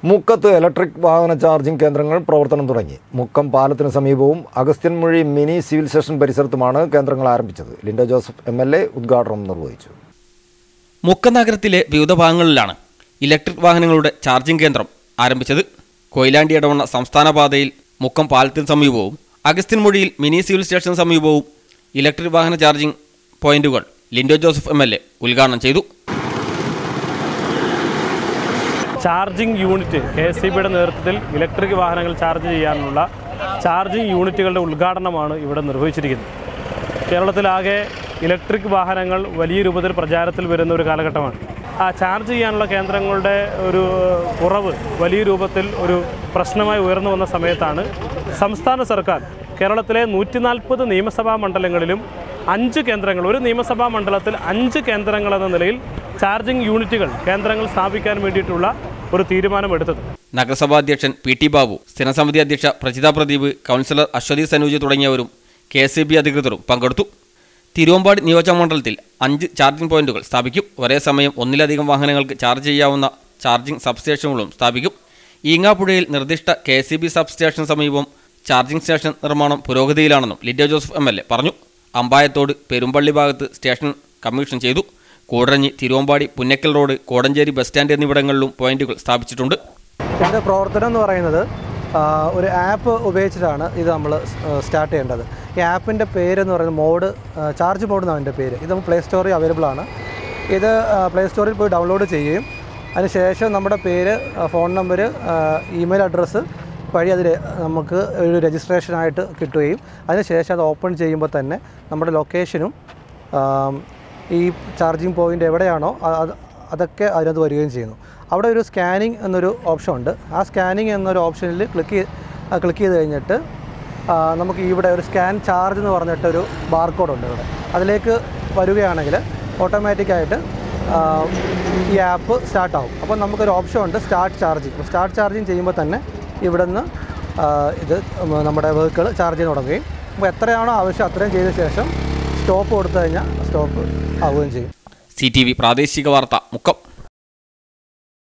മുക്കത്ത് ഇലക്ട്രിക് വാഹന ചാർജിംഗ് കേന്ദ്രങ്ങൾ പ്രവർത്തനം തുടങ്ങി മുക്കം പാലത്തിന് സമീപവും അഗസ്ത്യൻമൊഴി മിനി സിവിൽ സ്റ്റേഷൻ പരിസരത്തുമാണ് കേന്ദ്രങ്ങൾ ആരംഭിച്ചത് Linto Joseph M L A ഉദ്ഘാടനം നിർവഹിച്ചു മുക്കം നഗരത്തിലെ വിവിധ ഭാഗങ്ങളിലാണ് ഇലക്ട്രിക് വാഹനങ്ങളുടെ ചാർജിംഗ് കേന്ദ്രം ആരംഭിച്ചത് കൊയിലാണ്ടി ഇടവണ്ണ സംസ്ഥാന പാതയിൽ മുക്കം പാലത്തിന് സമീപവും അഗസ്ത്യൻമൊഴിയിൽ മിനി സിവിൽ സ്റ്റേഷന് സമീപവും ഇലക്ട്രിക് വാഹന ചാർജിംഗ് പോയിന്റുകൾ Linto Joseph M L A ഉദ്ഘാടനം ചെയ്തു charging unit K S C ബിയുടെ നേതൃത്വത്തിൽ ഇലക്ട്രിക് വാഹനങ്ങൾ ചാർജ് ചെയ്യാനുള്ള ചാർജിംഗ് യൂണിറ്റുകളുടെ ഉദ്ഘാടനമാണ് ഇവിടെ നിർവഹിച്ചിരിക്കുന്നത് കേരളത്തിലാകെ ഇലക്ട്രിക് വാഹനങ്ങൾ വലിയ രൂപത്തിൽ പ്രചാരത്തിൽ വരുന്ന ഒരു കാലഘട്ടമാണ് ആ ചാർജ് ചെയ്യാനുള്ള കേന്ദ്രങ്ങളുടെ ഒരു കുറവ് വലിയ രൂപത്തിൽ ഒരു പ്രശ്നമായി ഉയർന്നു വന്ന സമയത്താണ് സംസ്ഥാന സർക്കാർ കേരളത്തിലെ നൂറ്റി നാൽപ്പത് നിയമസഭാ മണ്ഡലങ്ങളിലും അഞ്ച് കേന്ദ്രങ്ങൾ ഒരു നിയമസഭാ മണ്ഡലത്തിൽ അഞ്ച് കേന്ദ്രങ്ങൾ എന്ന നിലയിൽ ചാർജിംഗ് യൂണിറ്റുകൾ കേന്ദ്രങ്ങൾ സ്ഥാപിക്കാൻ വേണ്ടിയിട്ടുള്ള ഒരു തീരുമാനമെടുത്തത് നഗരസഭാ അധ്യക്ഷൻ പി ടി ബാബു സ്ഥിരസമിതി അധ്യക്ഷ പ്രജിത പ്രദീപ് കൗൺസിലർ അശ്വതി സനൂജ് തുടങ്ങിയവരും കെ എസ് ഇ ബി അധികൃതരും പങ്കെടുത്തു തിരുവമ്പാടി നിയോജകമണ്ഡലത്തിൽ അഞ്ച് ചാർജിംഗ് പോയിന്റുകൾ സ്ഥാപിക്കും ഒരേ സമയം ഒന്നിലധികം വാഹനങ്ങൾക്ക് ചാർജ് ചെയ്യാവുന്ന ചാർജിംഗ് സബ്സ്റ്റേഷനുകളും സ്ഥാപിക്കും ഈങ്ങാപ്പുഴയിൽ നിർദ്ദിഷ്ട കെ എസ് ഇ ബി സബ്സ്റ്റേഷന് സമീപം ചാർജിംഗ് സ്റ്റേഷൻ നിർമ്മാണം പുരോഗതിയിലാണെന്നും Linto Joseph M L A പറഞ്ഞു അമ്പായത്തോട് പെരുമ്പള്ളി ഭാഗത്ത് സ്റ്റേഷൻ കമ്മീഷൻ ചെയ്തു Koodaranji Thiruvambady Punnakkal road Kodanchery bus stand എന്നിവിടങ്ങളിലും പോയിന്റുകൾ സ്ഥാപിച്ചിട്ടുണ്ട് ഇതിൻ്റെ പ്രവർത്തനം എന്ന് പറയുന്നത് ആ, ഒരു ആപ്പ് ഉപയോഗിച്ചിട്ടാണ് ഇത് നമ്മൾ സ്റ്റാർട്ട് ചെയ്യേണ്ടത് ഈ ആപ്പിൻ്റെ പേരെന്ന് പറയുന്നത് മോഡ് ചാർജ് മോഡ് എന്നാണ് എൻ്റെ പേര് ഇത് നമുക്ക് പ്ലേ സ്റ്റോറിൽ അവൈലബിൾ ആണ് ഇത് പ്ലേ സ്റ്റോറിൽ പോയി ഡൗൺലോഡ് ചെയ്യുകയും അതിനുശേഷം നമ്മുടെ പേര് ആ, ഫോൺ നമ്പർ ഇമെയിൽ അഡ്രസ്സ് വഴി അതിൽ നമുക്ക് ഒരു രജിസ്ട്രേഷനായിട്ട് കിട്ടുകയും അതിനുശേഷം അത് ഓപ്പൺ ചെയ്യുമ്പോൾ തന്നെ നമ്മുടെ ലൊക്കേഷനും ആം, ഈ ചാർജിങ് പോയിൻ്റ് എവിടെയാണോ അ- അത് അതൊക്കെ അതിനകത്ത് വരികയും ചെയ്യുന്നു അവിടെ ഒരു സ്കാനിങ് എന്നൊരു ഓപ്ഷൻ ഉണ്ട് ആ സ്കാനിങ് എന്നൊരു ഓപ്ഷനിൽ ക്ലിക്ക് ക്ലിക്ക് ചെയ്ത് കഴിഞ്ഞിട്ട് ആ, നമുക്ക് ഇവിടെ ഒരു സ്കാൻ ചാർജ് എന്ന് പറഞ്ഞിട്ടൊരു ബാർകോഡ് ഉണ്ട് ഇവിടെ അതിലേക്ക് വരികയാണെങ്കിൽ ഓട്ടോമാറ്റിക്കായിട്ട് ഈ ആപ്പ് സ്റ്റാർട്ട് ആവും അപ്പോൾ നമുക്കൊരു ഓപ്ഷൻ ഉണ്ട് സ്റ്റാർട്ട് ചാർജിങ് സ്റ്റാർട്ട് ചാർജിങ് ചെയ്യുമ്പോൾ തന്നെ ഇവിടെ നിന്ന് ഇത് നമ്മുടെ വെഹിക്കിൾ ചാർജ് ചെയ്ത് തുടങ്ങുകയും അപ്പോൾ എത്രയാണോ ആവശ്യം അത്രയും ചെയ്ത ശേഷം സ്റ്റോപ്പ് കൊടുത്തു കഴിഞ്ഞാൽ സ്റ്റോപ്പ് ആവുകയും ചെയ്യും സി ടി വി പ്രാദേശിക വാർത്ത മുക്കം